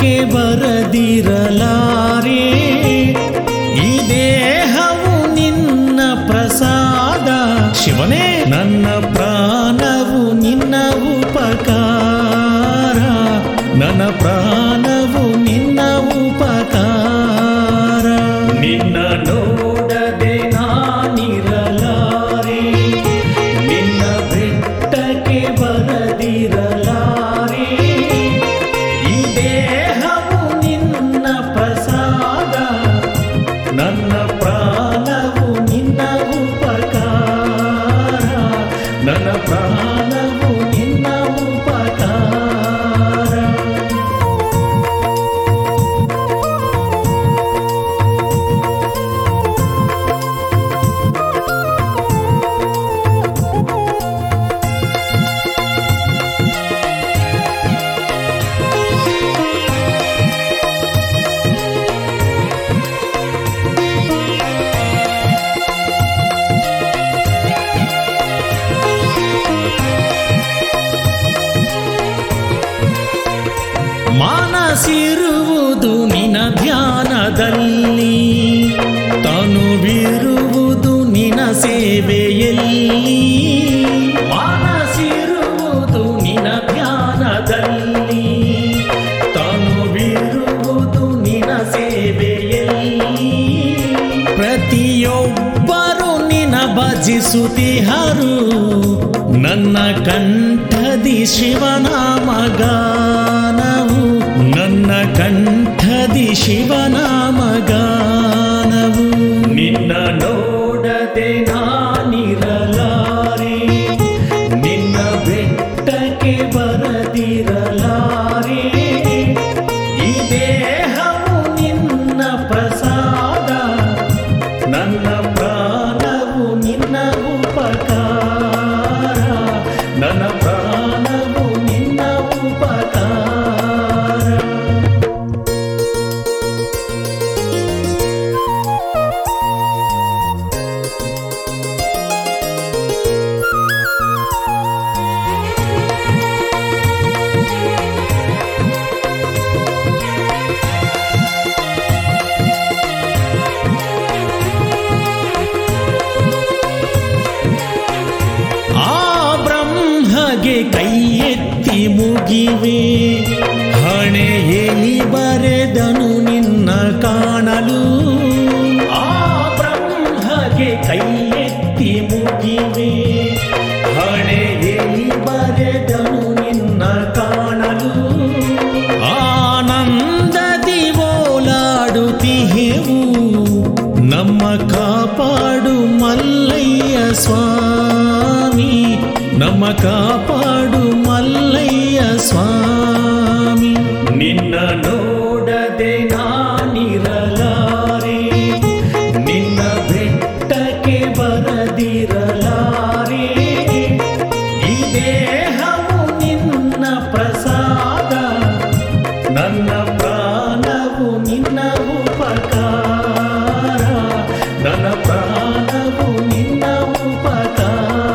ಬೆಟ್ಟಕ್ಕೆ ಬರದಿರಲಾರೆ ಈ ದೇಹವು ನಿನ್ನ ಪ್ರಸಾದ ಶಿವನೇ ನನ್ನ ಪ್ರಾಣವು ನಿನ್ನ ಉಪಕಾರ ನನ್ನ ಪ್ರಾಣವು ನಿನ್ನ ಉಪಕಾರ ನಿನ್ನ ನೋಡದೆ ನಾನಿರಲಾರೆ ನಿನ್ನ ಬೆಟ್ಟಕ್ಕೆ ಬರದಿರಲಾರೆ ಈ ದೇಹವು ನಿನ್ನ ಪ್ರಸಾದ ನನ್ನ ಪ್ರಾಣವು ನಿನ್ನ ಉಪಕಾರ ನನ್ನ ಪ್ರಾಣವು ನಿನ್ನ ಉಪಕಾರ ಮಾನಸಿರುವುದು ನಿನ ಧ್ಯಾನದಲ್ಲಿ ತನುವಿರುವುದು ನಿನ ಸೇವೆಯಲ್ಲಿ ಮಾನಸಿರುವುದು ನಿನ ಧ್ಯಾನದಲ್ಲಿ ತನುವಿರುವುದು ನಿನ ಸೇವೆಯಲ್ಲಿ ಪ್ರತಿಯೊಬ್ಬರು ನಿನ ಭಜಿಸುತ್ತಿಹರು ನನ್ನ ಕಂಠದಿ ಶಿವನಾಮಗಾನವು ನನ್ನ ಕಂಠದಿ ಶಿವನಾಮಗಾನವು ನಿನ್ನ ನೋಡದೆ ನಾನಿರಲಾರೆ ನಿನ್ನ ಬೆಟ್ಟಕ್ಕೆ ಬರದಿರಲಾರೆ ಈ ದೇಹವು ನಿನ್ನ ಪ್ರಸಾದ ನನ್ನ ಪ್ರಾಣವು ನಿನ್ನ ಉಪಕಾರ ನನ್ನ ಪ್ರಾಣವು ನಿನ್ನ ಉಪಕಾರ ಆ ಬ್ರಹ್ಮಗೆ ಕೈ ಎತ್ತಿ ಮುಗಿವೆ ಹಣೆಯಲ್ಲಿ ಬರೆದನು ನಿನ್ನ ಕಾಣಲು ಆ ಬ್ರಹ್ಮಗೆ ಕೈ ಎತ್ತಿ ಮುಗಿವೆ ಹಣೆಯಲ್ಲಿ ಬರೆದನು ನಿನ್ನ ಕಾಣಲು ಆನಂದದಿ ಓಲಾಡುತ್ತಿಹೆವು ನಮ್ಮ ಕಾಪಾಡು ಮಲ್ಲಯ್ಯ ಸ್ವಾಮಿ ನಮ್ಮ ಕಾಪಾಡು ಮಲ್ಲಯ್ಯ ಸ್ವಾಮಿ ನಿನ್ನ ನೋಡದೆ ನಾನಿರಲಾರೆ ನಿನ್ನ ಬೆಟ್ಟಕ್ಕೆ ಬರದಿರಲಾರೆ ಈ ದೇಹವು ನಿನ್ನ ಪ್ರಸಾದ ನನ್ನ ಪ್ರಾಣವು ನಿನ್ನ ಉಪಕಾರ ನನ್ನ ಪ್ರಾಣವು ನಿನ್ನ ಉಪಕಾರ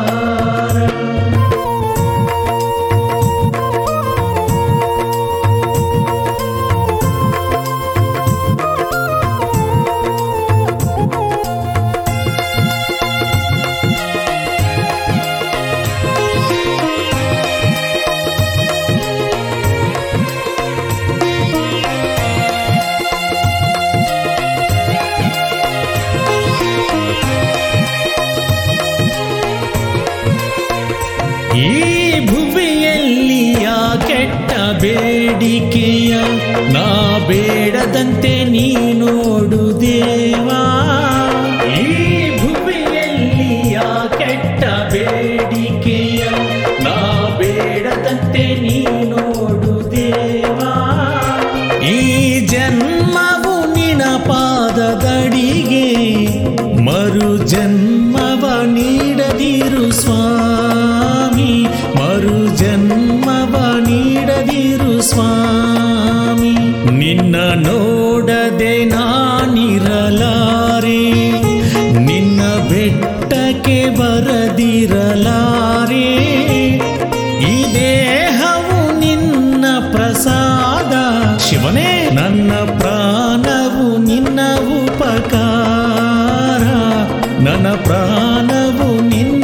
ಈ ಭುವಿಯಲ್ಲಿ ಆ ಕೆಟ್ಟ ಬೇಡಿಕೆಯ ನಾ ಬೇಡದಂತೆ ನೀ ನೋಡು ದೇವಾ ಈ ಭುವಿಯಲ್ಲಿ ಆ ಕೆಟ್ಟ ಬೇಡಿಕೆಯ ನಾ ಬೇಡದಂತೆ ನೀ ನೋಡು ದೇವಾ ಈ ಜನ್ಮವು ನಿನ ಪಾದದಡಿಗೆ ಮರು ಜನ್ಮವ ನೀಡದಿರು ಸ್ವಾಮಿ ಮರು ಜನ್ಮವ ನೀಡದಿರು ಸ್ವಾಮಿ ನಿನ್ನ ನೋಡದೆ ನಾನಿರಲಾರೆ ನಿನ್ನ ಬೆಟ್ಟಕ್ಕೆ ಬರದಿರಲಾರೆ ಈ ದೇಹವು ನಿನ್ನ ಪ್ರಸಾದ ಶಿವನೇ ನನ್ನ ಪ್ರಾಣವು ನಿನ್ನ ಉಪಕಾರ ನನ್ನ ಪ್ರಾಣವು ನಿನ್ನ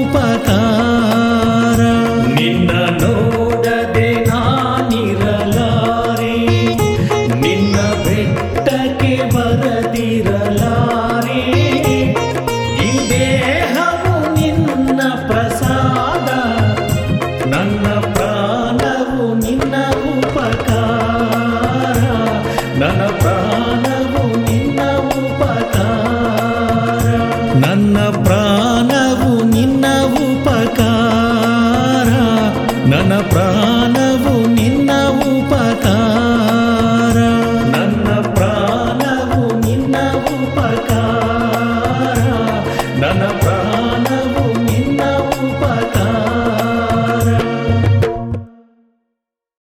ಉಪಕಾರ ನಿನ್ನ ನೋಡದೆ ನಾನಿರಲಾರೆ ನಿನ್ನ ಬೆಟ್ಟಕ್ಕೆ ಬರದಿರಲಾರೆ ಈ ದೇಹವು ನಿನ್ನ ಪ್ರಸಾದ ನನ್ನ ಪ್ರಾಣವು ನಿನ್ನ ಉಪಕಾರ